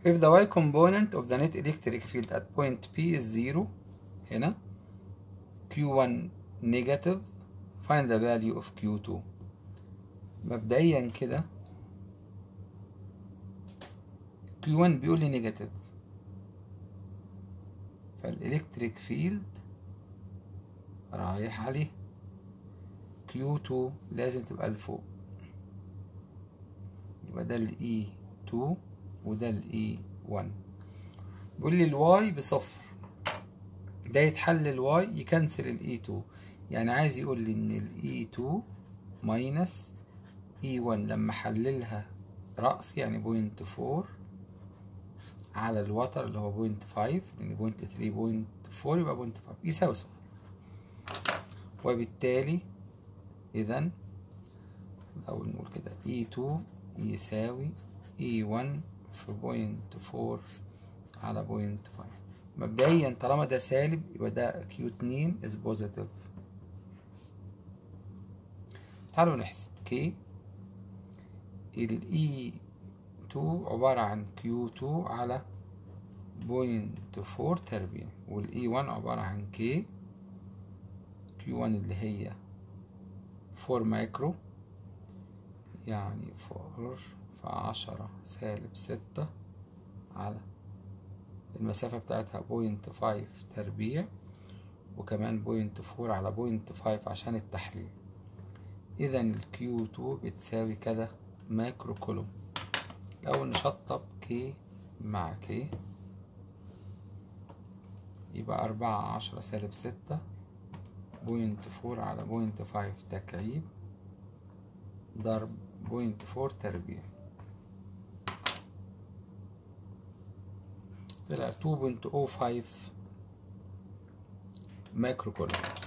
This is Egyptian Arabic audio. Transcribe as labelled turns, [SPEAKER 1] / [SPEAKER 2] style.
[SPEAKER 1] if the y component of the net electric field at point P is zero هنا Q1 negative find the value of Q2 مبدئيا كده Q1 بيقول لي نيجاتيف فالإلكتريك فيلد رايح عليه Q2 لازم تبقى لفوق يبقى ده ال E2 وده ال E1 بيقول لي الواي بصفر ده يتحل الواي يكنسل ال E2 يعني عايز يقول لي ان ال E2 ماينس E1 لما حللها رأس يعني بوينت فور على الوتر اللي هو بوينت فايف لأن بوينت ثري بوينت فور يبقى بوينت فايف يساوي صفر وبالتالي إذا لو نقول كده E2 يساوي E1 في بوينت فور على بوينت فايف مبدئيا طالما ده سالب يبقى ده Q2 is positive تعالوا نحسب K ال E2 عبارة عن Q2 على بوينت فور تربيع وال E1 عبارة عن K Q1 اللي هي فور مايكرو يعني فور في عشرة سالب ستة على المسافة بتاعتها بوينت فايف تربيع وكمان بوينت فور على بوينت فايف عشان التحليل إذا الكيو 2 بتساوي كده ماكرو كولوم الأول نشطب كي مع كي يبقى أربعة عشرة سالب ستة بوينت فور على بوينت فايف تكعيب ضرب بوينت فور تربيع طلع 2.05 مايكرو كولوم